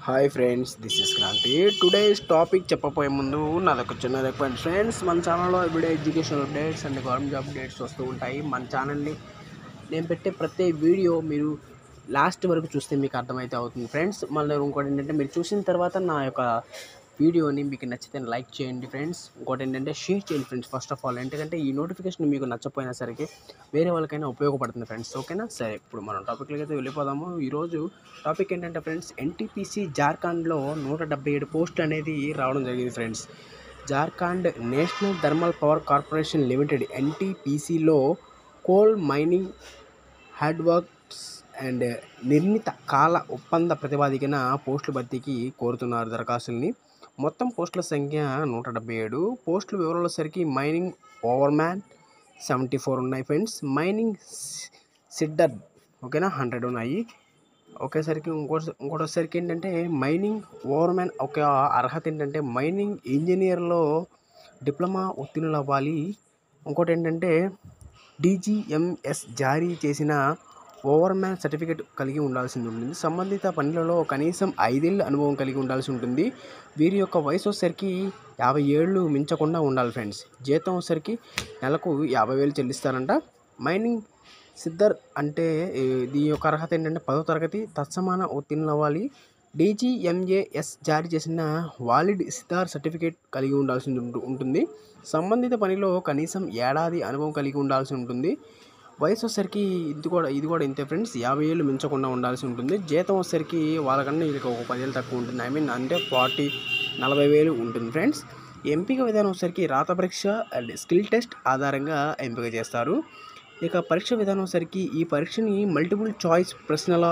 hi friends this is Kranthi today's topic చెప్పబోయే ముందు నాదొక చిన్న రిక్వెస్ట్ ఫ్రెండ్స్ మన ఛానల్లో ఇప్పుడు education updates and government job updates వస్తూ ఉంటాయి మన ఛానల్ని నేను పెట్టే ప్రతి వీడియో మీరు లాస్ట్ వరకు చూస్తే మీకు అర్థమైతే అవుతుంది ఫ్రెండ్స్ మళ్ళీ ఇంకోటి ఏంటంటే మీరు చూసిన తర్వాత నా యొక్క వీడియోని మీకు నచ్చితే లైక్ చేయండి ఫ్రెండ్స్ ఇంకోటి ఏంటంటే షేర్ చేయండి ఫ్రెండ్స్ ఫస్ట్ ఆఫ్ ఆల్ ఎందుకంటే ఈ నోటిఫికేషన్ మీకు నచ్చపోయినా సరికి వేరే వాళ్ళకైనా ఉపయోగపడుతుంది ఫ్రెండ్స్ ఓకేనా సరే ఇప్పుడు మనం టాపిక్లోకి అయితే వెళ్ళిపోదాము ఈరోజు టాపిక్ ఏంటంటే ఫ్రెండ్స్ ఎన్టీపీసీ జార్ఖండ్లో నూట డెబ్బై ఏడు పోస్టులు అనేది రావడం జరిగింది friends Jharkhand national thermal power corporation limited ఎన్టీపీసీలో coal mining hard works and నిర్మిత కాల ఒప్పంద ప్రతిపాదికన పోస్టుల భర్తీకి కోరుతున్నారు దరఖాస్తుల్ని మొత్తం పోస్టుల సంఖ్య నూట డెబ్బై ఏడు పోస్టుల వివరాలసరికి మైనింగ్ ఓవర్మ్యాన్ సెవెంటీ ఫోర్ ఉన్నాయి ఫ్రెండ్స్ మైనింగ్ సిడ్డర్ ఓకేనా హండ్రెడ్ ఉన్నాయి ఒకేసరికి ఇంకో ఇంకోటిసరికి ఏంటంటే మైనింగ్ ఓవర్మ్యాన్ ఒక అర్హత ఏంటంటే మైనింగ్ ఇంజనీర్లో డిప్లొమా ఉత్తీర్ణులు అవ్వాలి ఇంకోటి ఏంటంటే డీజీఎంఎస్ జారీ చేసిన ఓవర్మ్యాన్ సర్టిఫికేట్ కలిగి ఉండాల్సి ఉంటుంది సంబంధిత పనులలో కనీసం ఐదేళ్ళు అనుభవం కలిగి ఉండాల్సి ఉంటుంది వీరి యొక్క వయసు వచ్చేసరికి యాభై ఏళ్ళు మించకుండా ఉండాలి ఫ్రెండ్స్ జీతం వచ్చేసరికి నెలకు యాభై వేలు చెల్లిస్తారంట మైనింగ్ సిద్ధర్ అంటే ఈ దీని యొక్క అర్హత ఏంటంటే పదో తరగతి తత్సమాన ఉత్తీర్ణులు అవ్వాలి డీజీఎంఏఎస్ జారీ చేసిన వాలిడ్ సిద్ధార్ సర్టిఫికేట్ కలిగి ఉండాల్సి ఉంటు- ఉంటుంది సంబంధిత పనిలో కనీసం ఏడాది అనుభవం కలిగి ఉండాల్సి ఉంటుంది వయసు వచ్చేసరికి ఇది కూడా ఇది కూడా ఇంతే ఫ్రెండ్స్ యాభై ఏళ్ళు మించకుండా ఉండాల్సి ఉంటుంది జీతం వచ్చేసరికి వాళ్ళకన్నా వీళ్ళకి ఒక పదివేలు తక్కువ ఉంటుంది ఐ మీన్ అంటే ఫార్టీ నలభై వేలు ఉంటుంది ఫ్రెండ్స్ ఎంపిక విధానం వచ్చేసరికి రాత పరీక్ష అండ్ స్కిల్ టెస్ట్ ఆధారంగా ఎంపిక చేస్తారు ఇక పరీక్ష విధానం వచ్చేసరికి ఈ పరీక్షని మల్టిపుల్ చాయిస్ ప్రశ్నల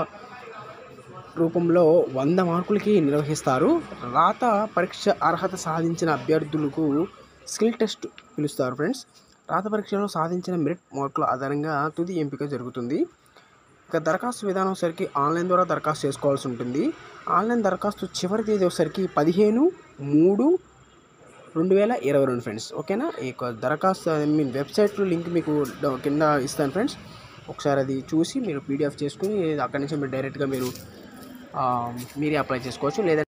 రూపంలో వంద మార్కులకి నిర్వహిస్తారు రాత పరీక్ష అర్హత సాధించిన అభ్యర్థులకు స్కిల్ టెస్ట్ పిలుస్తారు ఫ్రెండ్స్ రాత పరీక్షలో సాధించిన మెరిట్ మార్కుల ఆధారంగా తుది ఎంపిక జరుగుతుంది ఇక దరఖాస్తు విధానం వచ్చేసరికి ఆన్లైన్ ద్వారా దరఖాస్తు చేసుకోవాల్సి ఉంటుంది ఆన్లైన్ దరఖాస్తు చివరి తేదీ వచ్చేసరికి పదిహేను మూడు రెండు వేల ఇరవై రెండు ఫ్రెండ్స్ ఓకేనా ఈ యొక్క దరఖాస్తు ఐ మీన్ వెబ్సైట్లో లింక్ మీకు డ- కింద ఇస్తాను ఫ్రెండ్స్ ఒకసారి అది చూసి మీరు పీడిఎఫ్ చేసుకుని అక్కడి నుంచి మీరు డైరెక్ట్గా మీరు ఆ, మీరే అప్లై చేసుకోవచ్చు లేదా